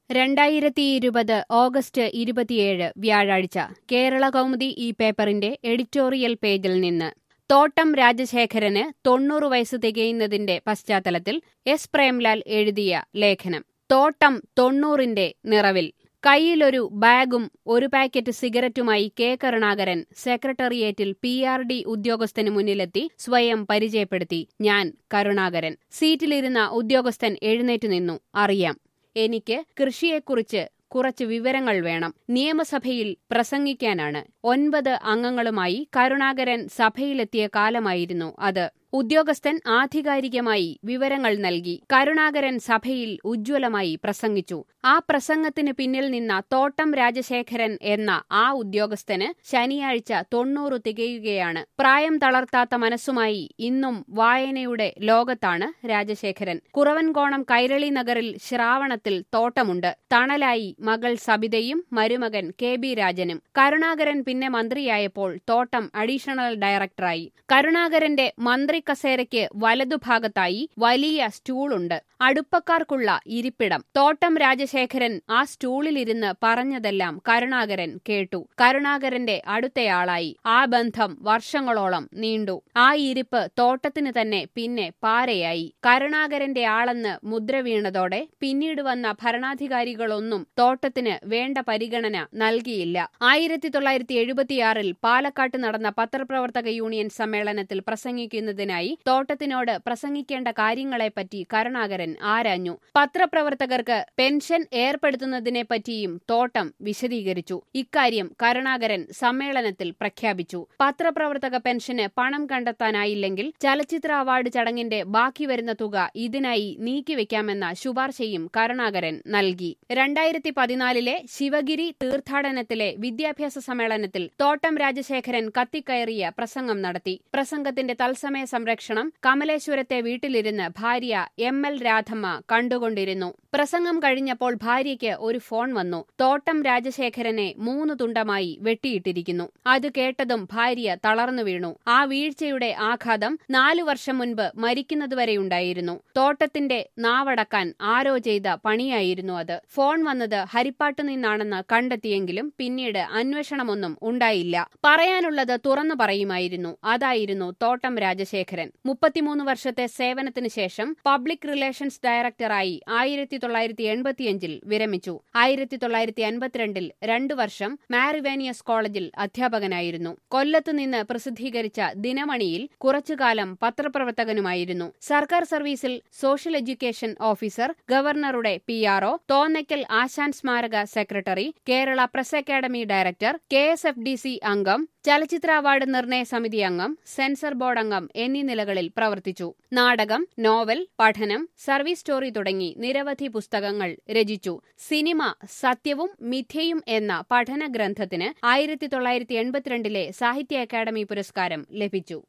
രണ്ടായിരത്തി ഇരുപത് ഓഗസ്റ്റ് ഇരുപത്തിയേഴ് വ്യാഴാഴ്ച കേരള കൗമുദി ഈ പേപ്പറിന്റെ എഡിറ്റോറിയൽ പേജിൽ നിന്ന് തോട്ടം രാജശേഖരന് തൊണ്ണൂറ് വയസ്സ് തികയുന്നതിന്റെ പശ്ചാത്തലത്തിൽ എസ് പ്രേംലാൽ എഴുതിയ ലേഖനം തോട്ടം തൊണ്ണൂറിന്റെ നിറവിൽ കയ്യിലൊരു ബാഗും ഒരു പാക്കറ്റ് സിഗരറ്റുമായി കെ കരുണാകരൻ സെക്രട്ടേറിയറ്റിൽ പി ആർ ഡി ഉദ്യോഗസ്ഥന് മുന്നിലെത്തി സ്വയം പരിചയപ്പെടുത്തി ഞാൻ കരുണാകരൻ സീറ്റിലിരുന്ന ഉദ്യോഗസ്ഥൻ എഴുന്നേറ്റു നിന്നു അറിയാം എനിക്ക് കൃഷിയെക്കുറിച്ച് കുറച്ച് വിവരങ്ങൾ വേണം നിയമസഭയിൽ പ്രസംഗിക്കാനാണ് ഒൻപത് അംഗങ്ങളുമായി കരുണാകരൻ സഭയിലെത്തിയ കാലമായിരുന്നു അത് ഉദ്യോഗസ്ഥൻ ആധികാരികമായി വിവരങ്ങൾ നൽകി കരുണാകരൻ സഭയിൽ ഉജ്ജ്വലമായി പ്രസംഗിച്ചു ആ പ്രസംഗത്തിന് പിന്നിൽ നിന്ന തോട്ടം രാജശേഖരൻ എന്ന ആ ഉദ്യോഗസ്ഥന് ശനിയാഴ്ച തൊണ്ണൂറ് തികയുകയാണ് പ്രായം തളർത്താത്ത മനസ്സുമായി ഇന്നും വായനയുടെ ലോകത്താണ് രാജശേഖരൻ കുറവൻകോണം കൈരളി നഗറിൽ ശ്രാവണത്തിൽ തോട്ടമുണ്ട് തണലായി മകൾ സബിതയും മരുമകൻ കെ ബി രാജനും കരുണാകരൻ പിന്നെ മന്ത്രിയായപ്പോൾ തോട്ടം അഡീഷണൽ ഡയറക്ടറായി കരുണാകരന്റെ മന്ത്രി കസേരയ്ക്ക് വലതുഭാഗത്തായി വലിയ സ്റ്റൂളുണ്ട് അടുപ്പക്കാർക്കുള്ള ഇരിപ്പിടം തോട്ടം രാജശേഖരൻ ആ സ്റ്റൂളിലിരുന്ന് പറഞ്ഞതെല്ലാം കരുണാകരൻ കേട്ടു കരുണാകരന്റെ അടുത്തയാളായി ആ ബന്ധം വർഷങ്ങളോളം നീണ്ടു ആ ഇരിപ്പ് തോട്ടത്തിന് തന്നെ പിന്നെ പാരയായി കരുണാകരന്റെ ആളെന്ന് മുദ്ര വീണതോടെ പിന്നീട് വന്ന ഭരണാധികാരികളൊന്നും തോട്ടത്തിന് വേണ്ട പരിഗണന നൽകിയില്ല ആയിരത്തി തൊള്ളായിരത്തി എഴുപത്തിയാറിൽ പാലക്കാട്ട് നടന്ന പത്രപ്രവർത്തക യൂണിയൻ സമ്മേളനത്തിൽ പ്രസംഗിക്കുന്നതിനായി തോട്ടത്തിനോട് പ്രസംഗിക്കേണ്ട കാര്യങ്ങളെപ്പറ്റി കരുണാകരൻ ആരാഞ്ഞു പത്രപ്രവർത്തകർക്ക് പെൻഷൻ ഏർപ്പെടുത്തുന്നതിനെപ്പറ്റിയും തോട്ടം വിശദീകരിച്ചു ഇക്കാര്യം കരുണാകരൻ സമ്മേളനത്തിൽ പ്രഖ്യാപിച്ചു പത്രപ്രവർത്തക പെൻഷന് പണം കണ്ടെത്താനായില്ലെങ്കിൽ ചലച്ചിത്ര അവാർഡ് ചടങ്ങിന്റെ ബാക്കി വരുന്ന തുക ഇതിനായി നീക്കിവെക്കാമെന്ന ശുപാർശയും കരുണാകരൻ നൽകി രണ്ടായിരത്തി പതിനാലിലെ ശിവഗിരി തീർത്ഥാടനത്തിലെ വിദ്യാഭ്യാസ സമ്മേളനത്തിൽ തോട്ടം രാജശേഖരൻ കത്തിക്കയറിയ പ്രസംഗം നടത്തി പ്രസംഗത്തിന്റെ തത്സമയ സംരക്ഷണം കമലേശ്വരത്തെ വീട്ടിലിരുന്ന് ഭാര്യ എം എൽ രാധമ്മ കണ്ടുകൊണ്ടിരുന്നു പ്രസംഗം കഴിഞ്ഞപ്പോൾ ഭാര്യയ്ക്ക് ഒരു ഫോൺ വന്നു തോട്ടം രാജശേഖരനെ മൂന്ന് തുണ്ടമായി വെട്ടിയിട്ടിരിക്കുന്നു അത് കേട്ടതും ഭാര്യ തളർന്നു വീണു ആ വീഴ്ചയുടെ ആഘാതം നാലു വർഷം മുൻപ് മരിക്കുന്നതുവരെയുണ്ടായിരുന്നു തോട്ടത്തിന്റെ നാവടക്കാൻ ആരോ ചെയ്ത പണിയായിരുന്നു അത് ഫോൺ വന്നത് ഹരിപ്പാട്ടു നിന്നാണെന്ന് കണ്ടെത്തിയെങ്കിലും പിന്നീട് അന്വേഷണമൊന്നും ഉണ്ടായില്ല പറയാനുള്ളത് തുറന്നു പറയുമായിരുന്നു അതായിരുന്നു തോട്ടം രാജശേഖരൻ മുപ്പത്തിമൂന്ന് വർഷത്തെ സേവനത്തിന് ശേഷം പബ്ലിക് റിലേഷൻസ് ഡയറക്ടറായി ആയിരത്തി തൊള്ളായിരത്തി എൺപത്തിയഞ്ചിൽ വിരമിച്ചു ആയിരത്തി തൊള്ളായിരത്തി അൻപത്തിരണ്ടിൽ രണ്ടു വർഷം മാറിവേനിയസ് കോളേജിൽ അധ്യാപകനായിരുന്നു കൊല്ലത്ത് നിന്ന് പ്രസിദ്ധീകരിച്ച ദിനമണിയിൽ കുറച്ചുകാലം പത്രപ്രവർത്തകനുമായിരുന്നു സർക്കാർ സർവീസിൽ സോഷ്യൽ എഡ്യൂക്കേഷൻ ഓഫീസർ ഗവർണറുടെ പി ആർഒ തോന്നയ്ക്കൽ ആശാൻ സ്മാരക സെക്രട്ടറി Kerala press academy director K S F D C അംഗം ചലച്ചിത്ര അവാർഡ് നിർണയ സമിതി അംഗം സെൻസർ ബോർഡ് അംഗം എന്നീ നിലകളിൽ പ്രവർത്തിച്ചു നാടകം നോവൽ പഠനം സർവീസ് സ്റ്റോറി തുടങ്ങി നിരവധി പുസ്തകങ്ങൾ രചിച്ചു സിനിമ സത്യവും മിഥ്യയും എന്ന പഠന ഗ്രന്ഥത്തിന് ആയിരത്തി തൊള്ളായിരത്തി എൺപത്തിരണ്ടിലെ സാഹിത്യ അക്കാദമി പുരസ്കാരം ലഭിച്ചു